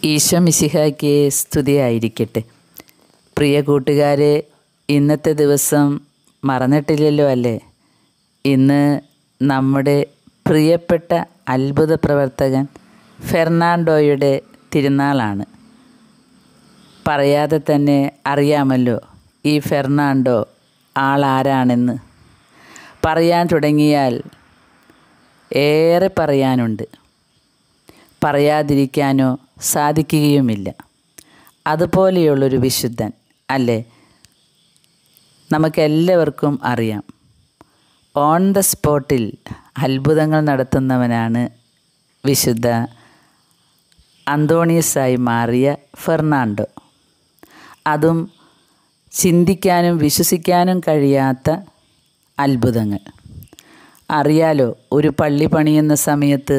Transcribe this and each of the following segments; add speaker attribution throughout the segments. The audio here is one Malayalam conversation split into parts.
Speaker 1: ഈശോ മിശിഹായ്ക്ക് സ്തുതിയായിരിക്കട്ടെ പ്രിയ കൂട്ടുകാരെ ഇന്നത്തെ ദിവസം മറന്നിട്ടില്ലല്ലോ അല്ലേ ഇന്ന് നമ്മുടെ പ്രിയപ്പെട്ട അത്ഭുത പ്രവർത്തകൻ ഫെർണാണ്ടോയുടെ തിരുനാളാണ് പറയാതെ തന്നെ അറിയാമല്ലോ ഈ ഫെർണാണ്ടോ ആളാരാണെന്ന് പറയാൻ തുടങ്ങിയാൽ ഏറെ പറയാനുണ്ട് പറയാതിരിക്കാനോ സാധിക്കുകയുമില്ല അതുപോലെയുള്ളൊരു വിശുദ്ധൻ അല്ലേ നമുക്കെല്ലാവർക്കും അറിയാം ഓൺ ദ സ്പോട്ടിൽ അത്ഭുതങ്ങൾ നടത്തുന്നവനാണ് വിശുദ്ധ അന്തോണീസായി മാറിയ ഫെർണാണ്ടോ അതും ചിന്തിക്കാനും വിശ്വസിക്കാനും കഴിയാത്ത അത്ഭുതങ്ങൾ അറിയാലോ ഒരു പള്ളി പണിയുന്ന സമയത്ത്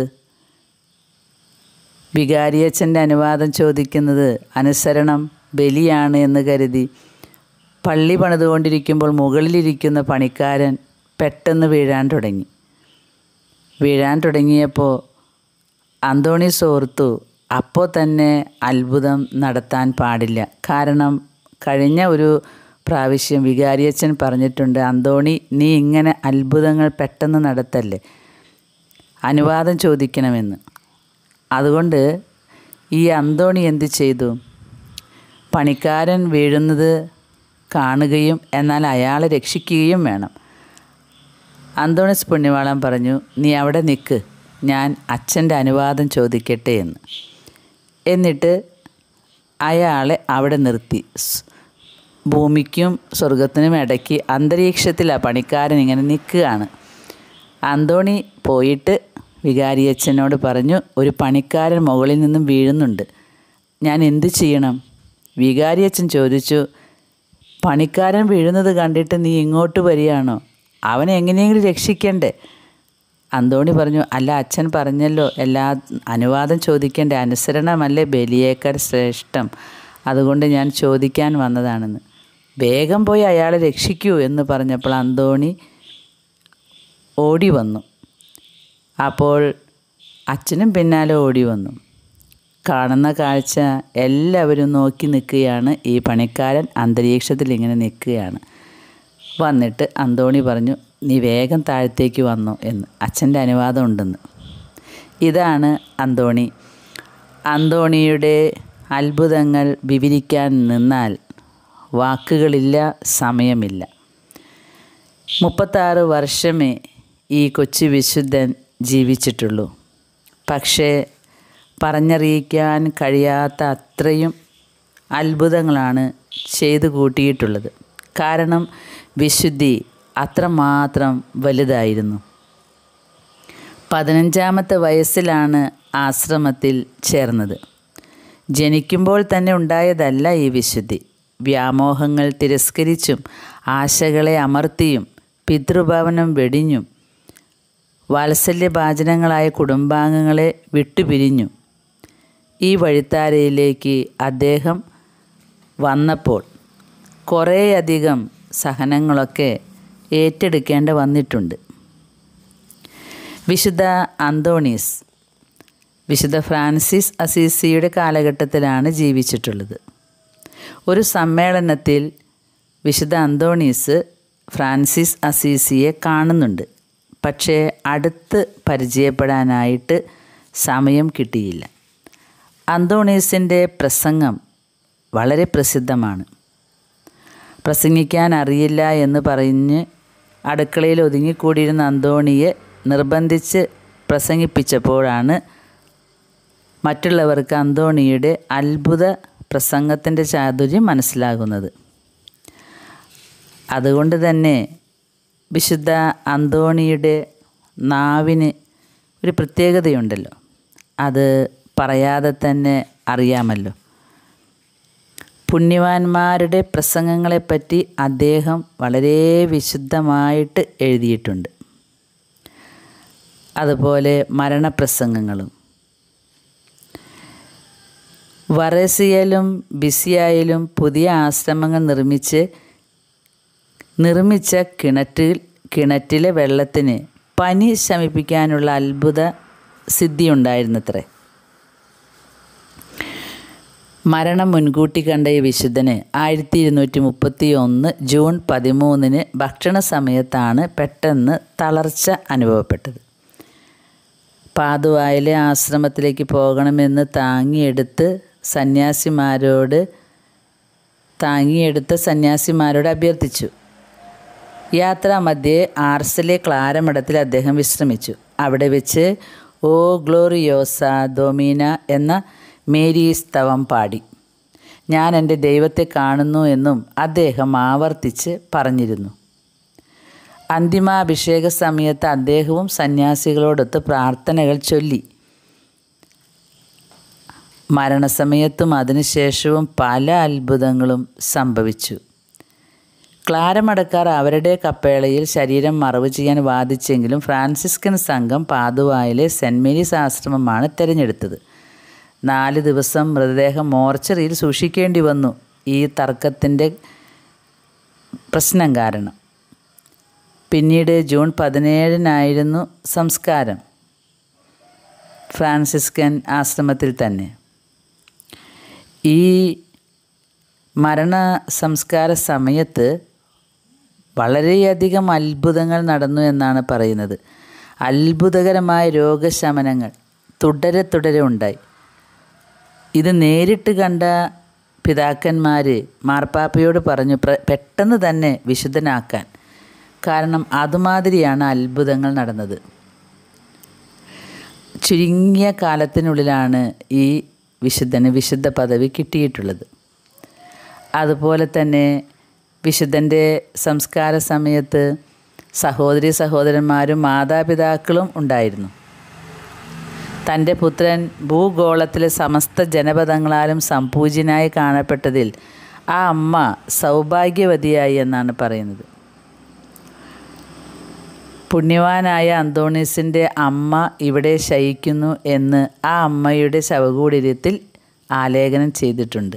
Speaker 1: വികാരിയച്ഛൻ്റെ അനുവാദം ചോദിക്കുന്നത് അനുസരണം ബലിയാണ് എന്ന് കരുതി പള്ളി പണിതുകൊണ്ടിരിക്കുമ്പോൾ മുകളിലിരിക്കുന്ന പണിക്കാരൻ പെട്ടെന്ന് വീഴാൻ തുടങ്ങി വീഴാൻ തുടങ്ങിയപ്പോൾ അന്തോണീസ് ഓർത്തു അപ്പോൾ തന്നെ അത്ഭുതം നടത്താൻ പാടില്ല കാരണം കഴിഞ്ഞ ഒരു പ്രാവശ്യം വികാരിയച്ഛൻ പറഞ്ഞിട്ടുണ്ട് അന്തോണി നീ ഇങ്ങനെ അത്ഭുതങ്ങൾ പെട്ടെന്ന് നടത്തല്ലേ അനുവാദം ചോദിക്കണമെന്ന് അതുകൊണ്ട് ഈ അന്തോണി എന്ത് ചെയ്തു പണിക്കാരൻ വീഴുന്നത് കാണുകയും എന്നാൽ അയാളെ രക്ഷിക്കുകയും വേണം അന്തോണിസ് പുണ്യവാളൻ പറഞ്ഞു നീ അവിടെ നിൽക്ക് ഞാൻ അച്ഛൻ്റെ അനുവാദം ചോദിക്കട്ടെ എന്ന് എന്നിട്ട് അയാളെ അവിടെ നിർത്തി ഭൂമിക്കും സ്വർഗത്തിനും ഇടയ്ക്ക് അന്തരീക്ഷത്തിലാണ് പണിക്കാരൻ ഇങ്ങനെ നിൽക്കുകയാണ് അന്തോണി പോയിട്ട് വികാരിയച്ഛനോട് പറഞ്ഞു ഒരു പണിക്കാരൻ മുകളിൽ നിന്നും വീഴുന്നുണ്ട് ഞാൻ എന്തു ചെയ്യണം വികാരിയച്ഛൻ ചോദിച്ചു പണിക്കാരൻ വീഴുന്നത് കണ്ടിട്ട് നീ ഇങ്ങോട്ട് വരികയാണോ അവനെ എങ്ങനെയെങ്കിലും രക്ഷിക്കണ്ടേ അന്തോണി പറഞ്ഞു അല്ല അച്ഛൻ പറഞ്ഞല്ലോ എല്ലാ അനുവാദം ചോദിക്കേണ്ട അനുസരണമല്ലേ ബലിയേക്കാൾ ശ്രേഷ്ഠം അതുകൊണ്ട് ഞാൻ ചോദിക്കാൻ വന്നതാണെന്ന് വേഗം പോയി അയാളെ രക്ഷിക്കൂ എന്ന് പറഞ്ഞപ്പോൾ അന്തോണി ഓടി വന്നു അപ്പോൾ അച്ഛനും പിന്നാലെ ഓടി വന്നു കാണുന്ന കാഴ്ച എല്ലാവരും നോക്കി നിൽക്കുകയാണ് ഈ പണിക്കാരൻ അന്തരീക്ഷത്തിൽ ഇങ്ങനെ നിൽക്കുകയാണ് വന്നിട്ട് അന്തോണി പറഞ്ഞു നീ വേഗം താഴത്തേക്ക് വന്നു എന്ന് അച്ഛൻ്റെ അനുവാദം ഉണ്ടെന്ന് ഇതാണ് അന്തോണി അന്തോണിയുടെ അത്ഭുതങ്ങൾ വിവരിക്കാൻ നിന്നാൽ വാക്കുകളില്ല സമയമില്ല മുപ്പത്താറ് വർഷമേ ഈ കൊച്ചു വിശുദ്ധൻ ജീവിച്ചിട്ടുള്ളൂ പക്ഷേ പറഞ്ഞറിയിക്കാൻ കഴിയാത്ത അത്രയും അത്ഭുതങ്ങളാണ് ചെയ്തു കൂട്ടിയിട്ടുള്ളത് കാരണം വിശുദ്ധി അത്രമാത്രം വലുതായിരുന്നു പതിനഞ്ചാമത്തെ വയസ്സിലാണ് ആശ്രമത്തിൽ ചേർന്നത് ജനിക്കുമ്പോൾ തന്നെ ഉണ്ടായതല്ല ഈ വിശുദ്ധി വ്യാമോഹങ്ങൾ തിരസ്കരിച്ചും ആശകളെ അമർത്തിയും പിതൃഭവനം വെടിഞ്ഞും വാത്സല്യഭാചനങ്ങളായ കുടുംബാംഗങ്ങളെ വിട്ടുപിരിഞ്ഞു ഈ വഴിത്താരയിലേക്ക് അദ്ദേഹം വന്നപ്പോൾ കുറേയധികം സഹനങ്ങളൊക്കെ ഏറ്റെടുക്കേണ്ട വന്നിട്ടുണ്ട് വിശുദ്ധ അന്തോണീസ് വിശുദ്ധ ഫ്രാൻസിസ് അസീസിയുടെ കാലഘട്ടത്തിലാണ് ജീവിച്ചിട്ടുള്ളത് ഒരു സമ്മേളനത്തിൽ വിശുദ്ധ അന്തോണീസ് ഫ്രാൻസിസ് അസീസിയെ കാണുന്നുണ്ട് പക്ഷേ അടുത്ത് പരിചയപ്പെടാനായിട്ട് സമയം കിട്ടിയില്ല അന്തോണീസിൻ്റെ പ്രസംഗം വളരെ പ്രസിദ്ധമാണ് പ്രസംഗിക്കാൻ അറിയില്ല എന്ന് പറഞ്ഞ് അടുക്കളയിൽ ഒതുങ്ങിക്കൂടിയിരുന്ന അന്തോണിയെ നിർബന്ധിച്ച് പ്രസംഗിപ്പിച്ചപ്പോഴാണ് മറ്റുള്ളവർക്ക് അന്തോണിയുടെ അത്ഭുത പ്രസംഗത്തിൻ്റെ ചാതുര്യം മനസ്സിലാകുന്നത് അതുകൊണ്ട് തന്നെ വിശുദ്ധ അന്തോണിയുടെ നാവിന് ഒരു പ്രത്യേകതയുണ്ടല്ലോ അത് പറയാതെ തന്നെ അറിയാമല്ലോ പുണ്യവാന്മാരുടെ പ്രസംഗങ്ങളെപ്പറ്റി അദ്ദേഹം വളരെ വിശുദ്ധമായിട്ട് എഴുതിയിട്ടുണ്ട് അതുപോലെ മരണപ്രസംഗങ്ങളും വറസിയലും ബിസിയായാലും പുതിയ ആശ്രമങ്ങൾ നിർമ്മിച്ച് നിർമ്മിച്ച കിണറ്റിൽ കിണറ്റിലെ വെള്ളത്തിന് പനി ശമിപ്പിക്കാനുള്ള അത്ഭുത സിദ്ധിയുണ്ടായിരുന്നത്രേ മരണം മുൻകൂട്ടി കണ്ട ഈ വിശുദ്ധന് ആയിരത്തി ഇരുന്നൂറ്റി മുപ്പത്തി ഒന്ന് ജൂൺ പതിമൂന്നിന് ഭക്ഷണ സമയത്താണ് പെട്ടെന്ന് തളർച്ച അനുഭവപ്പെട്ടത് പാതുവായിലെ ആശ്രമത്തിലേക്ക് പോകണമെന്ന് താങ്ങിയെടുത്ത് സന്യാസിമാരോട് താങ്ങിയെടുത്ത സന്യാസിമാരോട് അഭ്യർത്ഥിച്ചു യാത്രാമധ്യേ ആർസിലെ ക്ലാരമഠത്തിൽ അദ്ദേഹം വിശ്രമിച്ചു അവിടെ വെച്ച് ഓ ഗ്ലോറിയോസ ദോമീന എന്ന മേരി സ്തവം പാടി ഞാൻ എൻ്റെ ദൈവത്തെ കാണുന്നു എന്നും അദ്ദേഹം ആവർത്തിച്ച് പറഞ്ഞിരുന്നു അന്തിമാഭിഷേക സമയത്ത് അദ്ദേഹവും സന്യാസികളോടൊത്ത് പ്രാർത്ഥനകൾ ചൊല്ലി മരണസമയത്തും അതിനുശേഷവും പല അത്ഭുതങ്ങളും സംഭവിച്ചു ക്ലാരമടക്കാർ അവരുടെ കപ്പേളയിൽ ശരീരം മറവ് ചെയ്യാൻ വാദിച്ചെങ്കിലും ഫ്രാൻസിസ്കൻ സംഘം പാതുവായിലെ സെൻറ് മേരീസ് ആശ്രമമാണ് തിരഞ്ഞെടുത്തത് നാല് ദിവസം മൃതദേഹം മോർച്ചറിയിൽ സൂക്ഷിക്കേണ്ടി വന്നു ഈ തർക്കത്തിൻ്റെ പ്രശ്നം കാരണം പിന്നീട് ജൂൺ പതിനേഴിനായിരുന്നു സംസ്കാരം ഫ്രാൻസിസ്കൻ ആശ്രമത്തിൽ തന്നെ ഈ മരണ സംസ്കാര സമയത്ത് വളരെയധികം അത്ഭുതങ്ങൾ നടന്നു എന്നാണ് പറയുന്നത് അത്ഭുതകരമായ രോഗശമനങ്ങൾ തുടരെ തുടരെ ഉണ്ടായി ഇത് നേരിട്ട് കണ്ട പിതാക്കന്മാർ മാർപ്പാപ്പയോട് പറഞ്ഞു പെട്ടെന്ന് തന്നെ വിശുദ്ധനാക്കാൻ കാരണം അതുമാതിരിയാണ് അത്ഭുതങ്ങൾ നടന്നത് ചുരുങ്ങിയ കാലത്തിനുള്ളിലാണ് ഈ വിശുദ്ധന് വിശുദ്ധ പദവി കിട്ടിയിട്ടുള്ളത് അതുപോലെ തന്നെ വിശുദ്ധൻ്റെ സംസ്കാര സമയത്ത് സഹോദരി സഹോദരന്മാരും മാതാപിതാക്കളും ഉണ്ടായിരുന്നു തൻ്റെ പുത്രൻ ഭൂഗോളത്തിലെ സമസ്ത ജനപദങ്ങളാലും സംപൂജ്യനായി കാണപ്പെട്ടതിൽ ആ അമ്മ സൗഭാഗ്യവതിയായി എന്നാണ് പറയുന്നത് പുണ്യവാനായ അന്തോണീസിൻ്റെ അമ്മ ഇവിടെ ശയിക്കുന്നു എന്ന് ആ അമ്മയുടെ ശവകൂടീരത്തിൽ ആലേഖനം ചെയ്തിട്ടുണ്ട്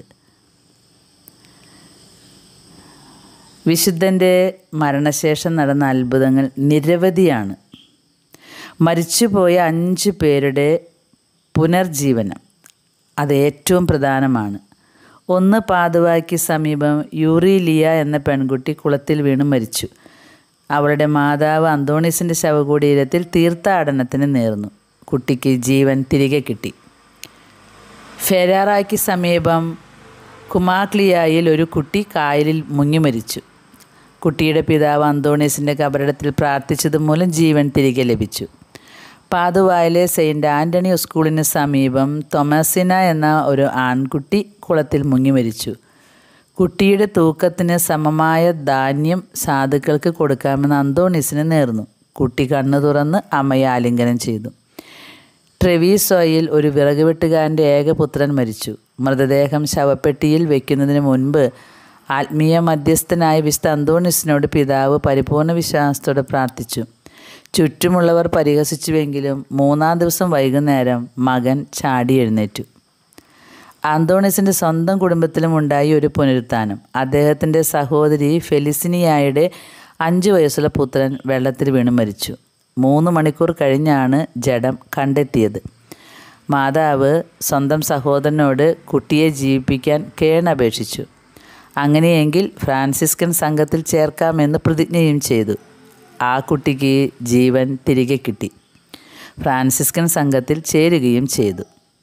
Speaker 1: വിശുദ്ധൻ്റെ മരണശേഷം നടന്ന അത്ഭുതങ്ങൾ നിരവധിയാണ് മരിച്ചുപോയ അഞ്ച് പേരുടെ പുനർജീവനം അത് ഏറ്റവും പ്രധാനമാണ് ഒന്ന് പാതുവായ്ക്ക് സമീപം യൂറിലിയ എന്ന പെൺകുട്ടി കുളത്തിൽ വീണ് മരിച്ചു അവളുടെ മാതാവ് അന്തോണീസിൻ്റെ ശവകുടീരത്തിൽ തീർത്ഥാടനത്തിന് നേർന്നു കുട്ടിക്ക് ജീവൻ തിരികെ കിട്ടി ഫെരാറായ്ക്ക് സമീപം കുമാക്ലിയായിൽ ഒരു കുട്ടി കായലിൽ മുങ്ങി മരിച്ചു കുട്ടിയുടെ പിതാവ് അന്തോണീസിൻ്റെ കബറിടത്തിൽ പ്രാർത്ഥിച്ചത് മൂലം ജീവൻ തിരികെ ലഭിച്ചു പാതുവായിലെ സെയിൻറ്റ് ആൻ്റണി സ്കൂളിന് സമീപം തൊമസിന എന്ന ഒരു ആൺകുട്ടി കുളത്തിൽ മുങ്ങി മരിച്ചു കുട്ടിയുടെ തൂക്കത്തിന് സമമായ ധാന്യം സാധുക്കൾക്ക് കൊടുക്കാമെന്ന് അന്തോണീസിന് നേർന്നു കുട്ടി കണ്ണു തുറന്ന് അമ്മയെ ആലിംഗനം ചെയ്തു ട്രെവീസോയിൽ ഒരു വിറക് വെട്ടുകാരൻ്റെ ഏകപുത്രൻ മരിച്ചു മൃതദേഹം ശവപ്പെട്ടിയിൽ വയ്ക്കുന്നതിന് മുൻപ് ആത്മീയ മധ്യസ്ഥനായ വിശുദ്ധ അന്തോണിസിനോട് പിതാവ് പരിപൂർണ വിശ്വാസത്തോടെ പ്രാർത്ഥിച്ചു ചുറ്റുമുള്ളവർ പരിഹസിച്ചുവെങ്കിലും മൂന്നാം ദിവസം വൈകുന്നേരം മകൻ ചാടി എഴുന്നേറ്റു ആന്തോണിസിൻ്റെ സ്വന്തം കുടുംബത്തിലും ഉണ്ടായി ഒരു പുനരുത്ഥാനം അദ്ദേഹത്തിൻ്റെ സഹോദരി ഫെലിസിനിയായുടെ അഞ്ച് വയസ്സുള്ള പുത്രൻ വെള്ളത്തിൽ വീണ് മരിച്ചു മൂന്ന് മണിക്കൂർ കഴിഞ്ഞാണ് ജഡം കണ്ടെത്തിയത് മാതാവ് സ്വന്തം സഹോദരനോട് കുട്ടിയെ ജീവിപ്പിക്കാൻ കേണപേക്ഷിച്ചു അങ്ങനെയെങ്കിൽ ഫ്രാൻസിസ്കൻ സംഘത്തിൽ ചേർക്കാമെന്ന് പ്രതിജ്ഞയും ചെയ്തു ആ കുട്ടിക്ക് ജീവൻ തിരികെ കിട്ടി ഫ്രാൻസിസ്കൻ സംഘത്തിൽ ചേരുകയും ചെയ്തു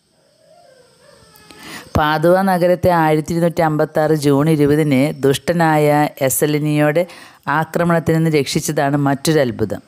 Speaker 1: പാതുവ നഗരത്തെ ആയിരത്തി ഇരുന്നൂറ്റി അമ്പത്തി ആറ് ജൂൺ ഇരുപതിന് ദുഷ്ടനായ എസലിനിയോടെ ആക്രമണത്തിൽ നിന്ന് രക്ഷിച്ചതാണ് മറ്റൊരു അത്ഭുതം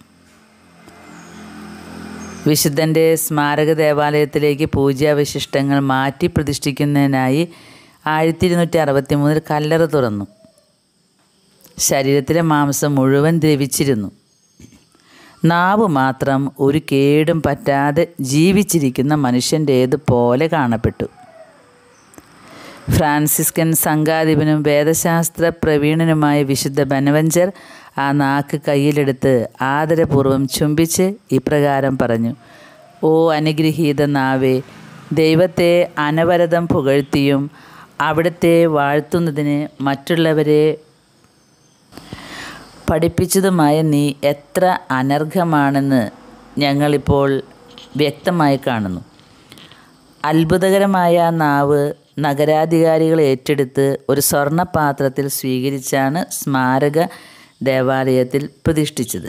Speaker 1: വിശുദ്ധൻ്റെ സ്മാരക ദേവാലയത്തിലേക്ക് പൂജാവിശിഷ്ടങ്ങൾ മാറ്റി പ്രതിഷ്ഠിക്കുന്നതിനായി ആയിരത്തി ഇരുന്നൂറ്റി അറുപത്തി മൂന്നിൽ കല്ലറ തുറന്നു ശരീരത്തിലെ മാംസം മുഴുവൻ ദ്രവിച്ചിരുന്നു നാവ് മാത്രം ഒരു കേടും പറ്റാതെ ജീവിച്ചിരിക്കുന്ന മനുഷ്യൻ്റേതുപോലെ കാണപ്പെട്ടു ഫ്രാൻസിസ്കൻ സംഘാധിപനും വേദശാസ്ത്ര പ്രവീണനുമായ വിശുദ്ധ ബനവഞ്ചർ ആ നാക്ക് കയ്യിലെടുത്ത് ആദരപൂർവ്വം ചുംബിച്ച് ഇപ്രകാരം പറഞ്ഞു ഓ അനുഗ്രഹീത നാവേ ദൈവത്തെ അനവരതം പുകഴ്ത്തിയും അവിടുത്തെ വാഴ്ത്തുന്നതിന് മറ്റുള്ളവരെ പഠിപ്പിച്ചതുമായ നീ എത്ര അനർഘമാണെന്ന് ഞങ്ങളിപ്പോൾ വ്യക്തമായി കാണുന്നു അത്ഭുതകരമായ ആ നാവ് നഗരാധികാരികൾ ഏറ്റെടുത്ത് ഒരു സ്വർണ്ണപാത്രത്തിൽ സ്വീകരിച്ചാണ് സ്മാരക ദേവാലയത്തിൽ പ്രതിഷ്ഠിച്ചത്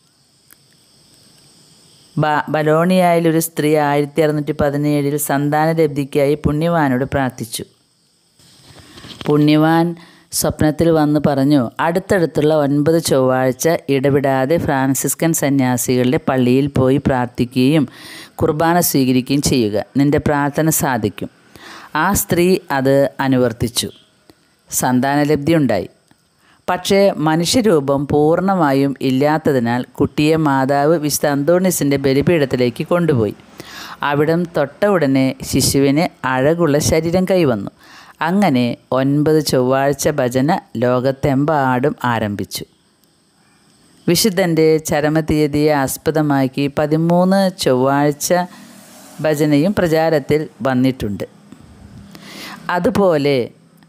Speaker 1: ബ ബലോണിയായിൽ ഒരു സ്ത്രീ ആയിരത്തി അറുന്നൂറ്റി പതിനേഴിൽ സന്താനലബ്ധിക്കായി പുണ്യവാനോട് പ്രാർത്ഥിച്ചു പുണ്യവാൻ സ്വപ്നത്തിൽ വന്ന് പറഞ്ഞു അടുത്തടുത്തുള്ള ഒൻപത് ചൊവ്വാഴ്ച ഇടവിടാതെ ഫ്രാൻസിസ്കൻ സന്യാസികളുടെ പള്ളിയിൽ പോയി പ്രാർത്ഥിക്കുകയും കുർബാന സ്വീകരിക്കുകയും ചെയ്യുക നിന്റെ പ്രാർത്ഥന സാധിക്കും ആ സ്ത്രീ അത് അനുവർത്തിച്ചു സന്താനലബ്ധി ഉണ്ടായി പക്ഷേ മനുഷ്യരൂപം പൂർണ്ണമായും ഇല്ലാത്തതിനാൽ കുട്ടിയെ മാതാവ് വിശുദ്ധ അന്തോണിസിൻ്റെ ബലിപീഠത്തിലേക്ക് കൊണ്ടുപോയി അവിടം തൊട്ട ഉടനെ ശിശുവിന് അഴകുള്ള ശരീരം കൈവന്നു അങ്ങനെ ഒൻപത് ചൊവ്വാഴ്ച ഭജന ലോകത്തെമ്പാടും ആരംഭിച്ചു വിശുദ്ധൻ്റെ ചരമതീയതിയെ ആസ്പദമാക്കി പതിമൂന്ന് ചൊവ്വാഴ്ച ഭജനയും പ്രചാരത്തിൽ വന്നിട്ടുണ്ട് അതുപോലെ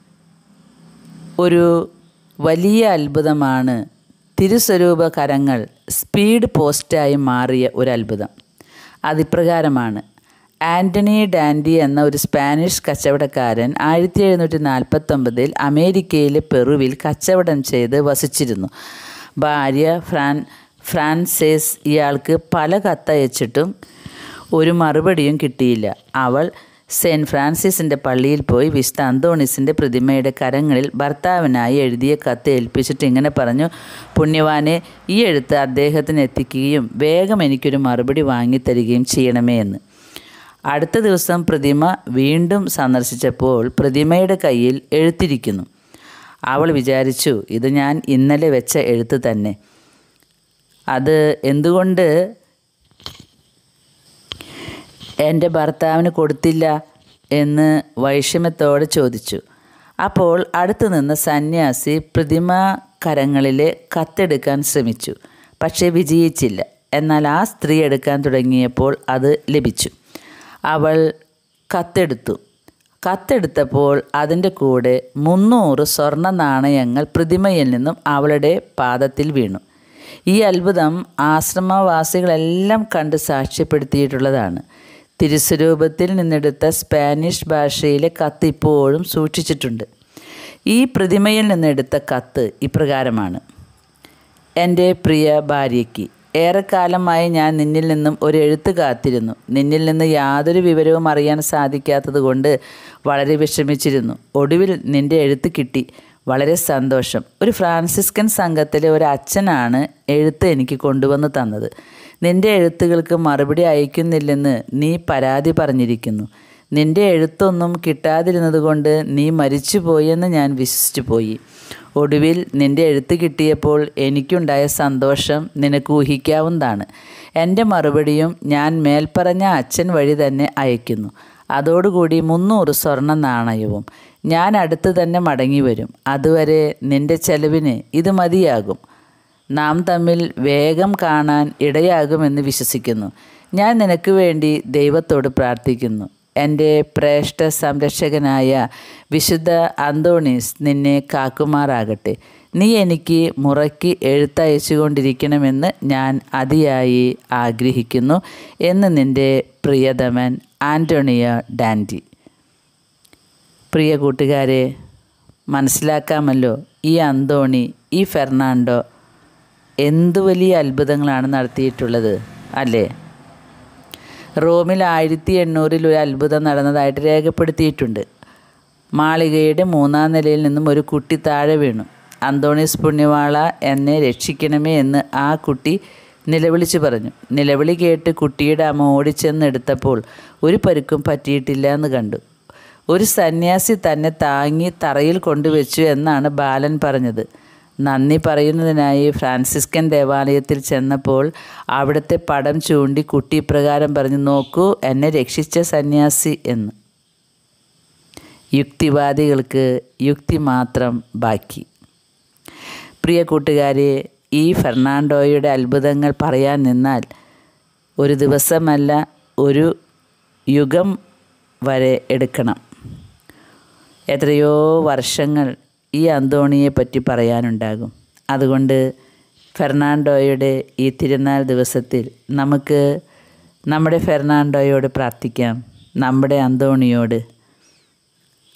Speaker 1: ഒരു വലിയ അത്ഭുതമാണ് തിരുസ്വരൂപ കരങ്ങൾ സ്പീഡ് പോസ്റ്റായി മാറിയ ഒരു അത്ഭുതം അതിപ്രകാരമാണ് ആൻ്റണി ഡാൻഡി എന്ന ഒരു സ്പാനിഷ് കച്ചവടക്കാരൻ ആയിരത്തി എഴുന്നൂറ്റി നാൽപ്പത്തൊമ്പതിൽ അമേരിക്കയിലെ പെറുവിൽ കച്ചവടം ചെയ്ത് വസിച്ചിരുന്നു ഭാര്യ ഫ്രാൻ ഫ്രാൻസേസ് ഇയാൾക്ക് പല കത്തയച്ചിട്ടും ഒരു മറുപടിയും കിട്ടിയില്ല അവൾ സെയിൻറ്റ് ഫ്രാൻസിസിൻ്റെ പള്ളിയിൽ പോയി വിശുദ്ധ അന്തോണിസിൻ്റെ പ്രതിമയുടെ കരങ്ങളിൽ ഭർത്താവിനായി എഴുതിയ കത്ത് ഏൽപ്പിച്ചിട്ട് ഇങ്ങനെ പറഞ്ഞു പുണ്യവാനെ ഈ എഴുത്ത് അദ്ദേഹത്തിന് എത്തിക്കുകയും വേഗം എനിക്കൊരു മറുപടി വാങ്ങിത്തരികയും ചെയ്യണമേ എന്ന് അടുത്ത ദിവസം പ്രതിമ വീണ്ടും സന്ദർശിച്ചപ്പോൾ പ്രതിമയുടെ കയ്യിൽ എഴുത്തിരിക്കുന്നു അവൾ വിചാരിച്ചു ഇത് ഞാൻ ഇന്നലെ വെച്ച എഴുത്ത് തന്നെ അത് എന്തുകൊണ്ട് എൻ്റെ ഭർത്താവിന് കൊടുത്തില്ല എന്ന് വൈഷമ്യത്തോടെ ചോദിച്ചു അപ്പോൾ അടുത്തു നിന്ന് സന്യാസി പ്രതിമ കരങ്ങളിലെ കത്തെടുക്കാൻ ശ്രമിച്ചു പക്ഷേ വിജയിച്ചില്ല എന്നാൽ ആ സ്ത്രീ എടുക്കാൻ തുടങ്ങിയപ്പോൾ അത് ലഭിച്ചു അവൾ കത്തെടുത്തു കത്തെടുത്തപ്പോൾ അതിൻ്റെ കൂടെ മുന്നൂറ് സ്വർണ്ണ നാണയങ്ങൾ പ്രതിമയിൽ നിന്നും അവളുടെ പാദത്തിൽ വീണു ഈ അത്ഭുതം ആശ്രമവാസികളെല്ലാം കണ്ട് സാക്ഷ്യപ്പെടുത്തിയിട്ടുള്ളതാണ് തിരുസ്വരൂപത്തിൽ നിന്നെടുത്ത സ്പാനിഷ് ഭാഷയിലെ കത്ത് ഇപ്പോഴും സൂക്ഷിച്ചിട്ടുണ്ട് ഈ പ്രതിമയിൽ നിന്നെടുത്ത കത്ത് ഇപ്രകാരമാണ് എൻ്റെ പ്രിയ ഭാര്യയ്ക്ക് ഏറെക്കാലമായി ഞാൻ നിന്നിൽ നിന്നും ഒരു എഴുത്ത് കാത്തിരുന്നു നിന്നിൽ നിന്ന് യാതൊരു വിവരവും അറിയാൻ സാധിക്കാത്തത് കൊണ്ട് വളരെ വിഷമിച്ചിരുന്നു ഒടുവിൽ നിൻ്റെ എഴുത്ത് കിട്ടി വളരെ സന്തോഷം ഒരു ഫ്രാൻസിസ്കൻ സംഘത്തിലെ ഒരു അച്ഛനാണ് എഴുത്ത് എനിക്ക് കൊണ്ടുവന്ന് തന്നത് നിൻ്റെ എഴുത്തുകൾക്ക് മറുപടി അയക്കുന്നില്ലെന്ന് നീ പരാതി പറഞ്ഞിരിക്കുന്നു നിൻ്റെ എഴുത്തൊന്നും കിട്ടാതിരുന്നതുകൊണ്ട് നീ മരിച്ചുപോയെന്ന് ഞാൻ വിശ്വസിച്ചു പോയി ഒടുവിൽ നിൻ്റെ എഴുത്ത് കിട്ടിയപ്പോൾ എനിക്കുണ്ടായ സന്തോഷം നിനക്ക് ഊഹിക്കാവുന്നതാണ് എൻ്റെ മറുപടിയും ഞാൻ മേൽപ്പറഞ്ഞ അച്ഛൻ വഴി തന്നെ അയക്കുന്നു അതോടുകൂടി മുന്നൂറ് സ്വർണ്ണ നാണയവും ഞാൻ അടുത്ത് തന്നെ മടങ്ങി വരും അതുവരെ നിൻ്റെ ചെലവിന് ഇത് മതിയാകും നാം തമ്മിൽ വേഗം കാണാൻ ഇടയാകുമെന്ന് വിശ്വസിക്കുന്നു ഞാൻ നിനക്ക് വേണ്ടി ദൈവത്തോട് പ്രാർത്ഥിക്കുന്നു എൻ്റെ ശ്രേഷ്ഠ സംരക്ഷകനായ വിശുദ്ധ അന്തോണീസ് നിന്നെ കാക്കുമാറാകട്ടെ നീ എനിക്ക് മുറയ്ക്ക് എഴുത്തയച്ചുകൊണ്ടിരിക്കണമെന്ന് ഞാൻ അതിയായി ആഗ്രഹിക്കുന്നു എന്ന് നിൻ്റെ പ്രിയതമൻ ആൻ്റോണിയ ഡാൻഡി പ്രിയ കൂട്ടുകാരെ മനസ്സിലാക്കാമല്ലോ ഈ അന്തോണി ഈ ഫെർണാണ്ടോ എന്തു വലിയ അത്ഭുതങ്ങളാണ് നടത്തിയിട്ടുള്ളത് അല്ലേ റോമിൽ ആയിരത്തി എണ്ണൂറിൽ ഒരു അത്ഭുതം നടന്നതായിട്ട് രേഖപ്പെടുത്തിയിട്ടുണ്ട് മാളികയുടെ മൂന്നാം നിലയിൽ നിന്നും ഒരു കുട്ടി താഴെ വീണു അന്തോണീസ് പുണ്യവാള എന്നെ രക്ഷിക്കണമേ എന്ന് ആ കുട്ടി നിലവിളിച്ചു പറഞ്ഞു നിലവിളി കേട്ട് കുട്ടിയുടെ അമ്മ ഓടിച്ചെന്ന് എടുത്തപ്പോൾ ഒരു പരുക്കും പറ്റിയിട്ടില്ല എന്ന് കണ്ടു ഒരു സന്യാസി തന്നെ താങ്ങി തറയിൽ കൊണ്ടുവച്ചു എന്നാണ് ബാലൻ പറഞ്ഞത് നന്ദി പറയുന്നതിനായി ഫ്രാൻസിസ്കൻ ദേവാലയത്തിൽ ചെന്നപ്പോൾ അവിടുത്തെ പടം ചൂണ്ടി കുട്ടി ഇപ്രകാരം പറഞ്ഞു നോക്കൂ എന്നെ രക്ഷിച്ച സന്യാസി എന്ന് യുക്തിവാദികൾക്ക് യുക്തി മാത്രം ബാക്കി പ്രിയ കൂട്ടുകാരെ ഈ ഫെർണാണ്ടോയുടെ അത്ഭുതങ്ങൾ പറയാൻ നിന്നാൽ ഒരു ദിവസമല്ല ഒരു യുഗം വരെ എടുക്കണം എത്രയോ വർഷങ്ങൾ ഈ അന്തോണിയെ പറ്റി പറയാനുണ്ടാകും അതുകൊണ്ട് ഫെർണാണ്ടോയുടെ ഈ തിരുനാൾ ദിവസത്തിൽ നമുക്ക് നമ്മുടെ ഫെർണാണ്ടോയോട് പ്രാർത്ഥിക്കാം നമ്മുടെ അന്തോണിയോട്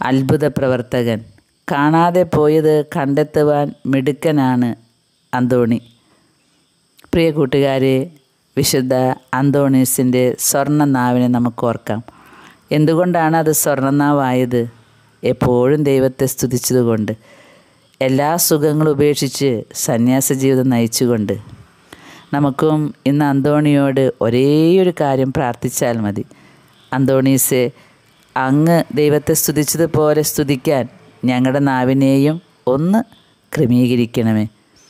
Speaker 1: അത്ഭുത പ്രവർത്തകൻ കാണാതെ പോയത് കണ്ടെത്തുവാൻ മിടുക്കനാണ് അന്തോണി പ്രിയ കൂട്ടുകാരെ വിശുദ്ധ അന്തോണീസിൻ്റെ സ്വർണ്ണനാവിനെ നമുക്ക് ഓർക്കാം എന്തുകൊണ്ടാണ് അത് സ്വർണ്ണനാവായത് എപ്പോഴും ദൈവത്തെ സ്തുതിച്ചതുകൊണ്ട് എല്ലാ സുഖങ്ങളും ഉപേക്ഷിച്ച് സന്യാസ ജീവിതം നയിച്ചുകൊണ്ട് നമുക്കും ഇന്ന് അന്തോണിയോട് ഒരേയൊരു കാര്യം പ്രാർത്ഥിച്ചാൽ മതി അന്തോണീസെ അങ്ങ് ദൈവത്തെ സ്തുതിച്ചതുപോലെ സ്തുതിക്കാൻ ഞങ്ങളുടെ നാവിനെയും ഒന്ന് ക്രമീകരിക്കണമേ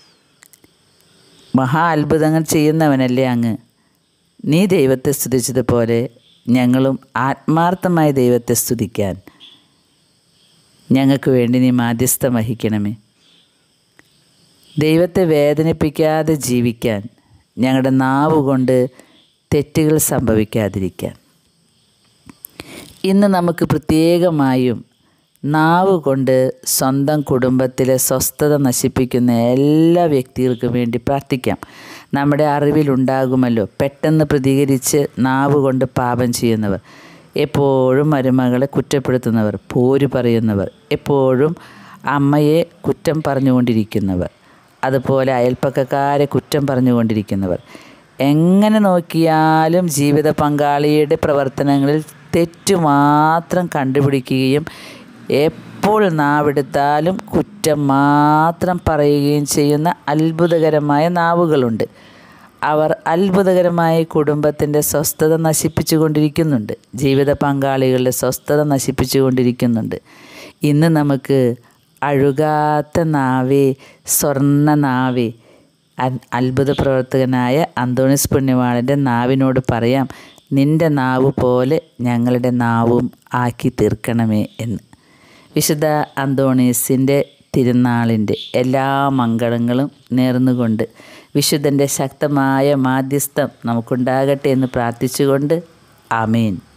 Speaker 1: മഹാ അത്ഭുതങ്ങൾ ചെയ്യുന്നവനല്ലേ അങ്ങ് നീ ദൈവത്തെ സ്തുതിച്ചതുപോലെ ഞങ്ങളും ആത്മാർത്ഥമായി ദൈവത്തെ സ്തുതിക്കാൻ ഞങ്ങൾക്ക് വേണ്ടി നീ മാധ്യസ്ഥം വഹിക്കണമേ ദൈവത്തെ വേദനിപ്പിക്കാതെ ജീവിക്കാൻ ഞങ്ങളുടെ നാവ് കൊണ്ട് തെറ്റുകൾ സംഭവിക്കാതിരിക്കാൻ ഇന്ന് നമുക്ക് പ്രത്യേകമായും നാവ് കൊണ്ട് സ്വന്തം കുടുംബത്തിലെ സ്വസ്ഥത നശിപ്പിക്കുന്ന എല്ലാ വ്യക്തികൾക്കും വേണ്ടി പ്രാർത്ഥിക്കാം നമ്മുടെ അറിവിലുണ്ടാകുമല്ലോ പെട്ടെന്ന് പ്രതികരിച്ച് നാവ് കൊണ്ട് പാപം ചെയ്യുന്നവർ എപ്പോഴും മരുമകളെ കുറ്റപ്പെടുത്തുന്നവർ പോര് പറയുന്നവർ എപ്പോഴും അമ്മയെ കുറ്റം പറഞ്ഞുകൊണ്ടിരിക്കുന്നവർ അതുപോലെ അയൽപ്പക്കക്കാരെ കുറ്റം പറഞ്ഞുകൊണ്ടിരിക്കുന്നവർ എങ്ങനെ നോക്കിയാലും ജീവിത പങ്കാളിയുടെ പ്രവർത്തനങ്ങളിൽ തെറ്റു മാത്രം കണ്ടുപിടിക്കുകയും എപ്പോൾ നാവെടുത്താലും കുറ്റം മാത്രം പറയുകയും ചെയ്യുന്ന അത്ഭുതകരമായ നാവുകളുണ്ട് അവർ അത്ഭുതകരമായി കുടുംബത്തിൻ്റെ സ്വസ്ഥത നശിപ്പിച്ചു കൊണ്ടിരിക്കുന്നുണ്ട് ജീവിത പങ്കാളികളുടെ സ്വസ്ഥത നശിപ്പിച്ചു കൊണ്ടിരിക്കുന്നുണ്ട് ഇന്ന് നമുക്ക് അഴുകാത്ത നാവേ സ്വർണ്ണ നാവേ അത്ഭുത പ്രവർത്തകനായ അന്തോണിസ് പുണ്യവാളൻ്റെ നാവിനോട് പറയാം നിൻ്റെ നാവ് പോലെ ഞങ്ങളുടെ നാവും ആക്കി തീർക്കണമേ എന്ന് വിശുദ്ധ അന്തോണീസിൻ്റെ തിരുനാളിൻ്റെ എല്ലാ മംഗളങ്ങളും നേർന്നുകൊണ്ട് വിശുദ്ധൻ്റെ ശക്തമായ മാധ്യസ്ഥം നമുക്കുണ്ടാകട്ടെ എന്ന് പ്രാർത്ഥിച്ചുകൊണ്ട് ആമേൻ